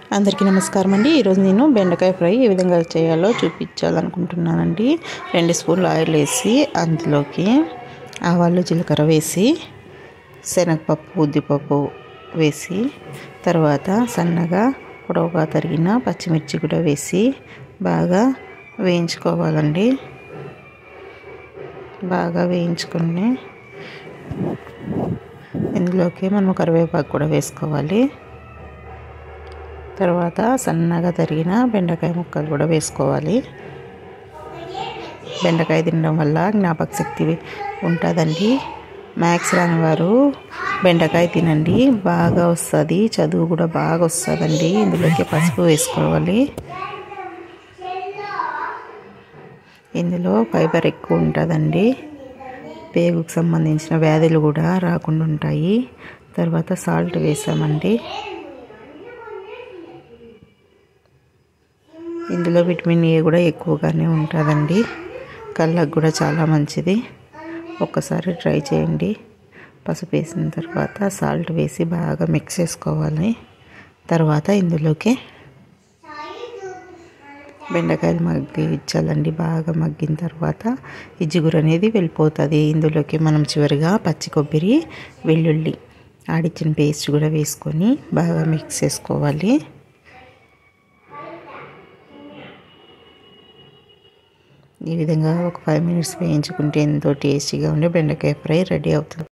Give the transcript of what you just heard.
అందరికీ నమస్కారం అండి ఈరోజు నేను బెండకాయ ఫ్రై ఏ విధంగా చేయాలో చూపించాలనుకుంటున్నానండి రెండు స్పూన్లు ఆయిల్ వేసి అందులోకి ఆవాలు జీలకర్ర వేసి శనగపప్పు ఉద్దిపప్పు వేసి తర్వాత సన్నగా పొడవుగా తరిగిన పచ్చిమిర్చి కూడా వేసి బాగా వేయించుకోవాలండి బాగా వేయించుకుని ఇందులోకి మనం కరివేపాకు కూడా వేసుకోవాలి తర్వాత సన్నగా తరిగిన బెండకాయ ముక్కలు కూడా వేసుకోవాలి బెండకాయ తినడం వల్ల జ్ఞాపక శక్తి ఉంటుందండి మ్యాథ్స్ రాని వారు బెండకాయ తినండి బాగా వస్తుంది చదువు కూడా బాగా వస్తుందండి ఇందులోకి పసుపు వేసుకోవాలి ఇందులో ఫైబర్ ఎక్కువ ఉంటుందండి పేగుకు సంబంధించిన వ్యాధులు కూడా రాకుండా ఉంటాయి తర్వాత సాల్ట్ వేసామండి ఇందులో విటమిన్ ఏ కూడా ఎక్కువగానే ఉంటుందండి కళ్ళకు కూడా చాలా మంచిది ఒక్కసారి ట్రై చేయండి పసుపు వేసిన తర్వాత సాల్ట్ వేసి బాగా మిక్స్ చేసుకోవాలి తర్వాత ఇందులోకి బెండకాయలు మగ్గించాలండి బాగా మగ్గిన తర్వాత ఈ జిగురు అనేది వెళ్ళిపోతుంది ఇందులోకి మనం చివరిగా పచ్చి కొబ్బరి వెల్లుల్లి ఆడిచ్చిన పేస్ట్ కూడా వేసుకొని బాగా మిక్స్ చేసుకోవాలి ఈ విధంగా ఒక ఫైవ్ మినిట్స్ వేయించుకుంటే ఎంతో టేస్టీగా ఉండే బెండకాయ ఫ్రై రెడీ అవుతుంది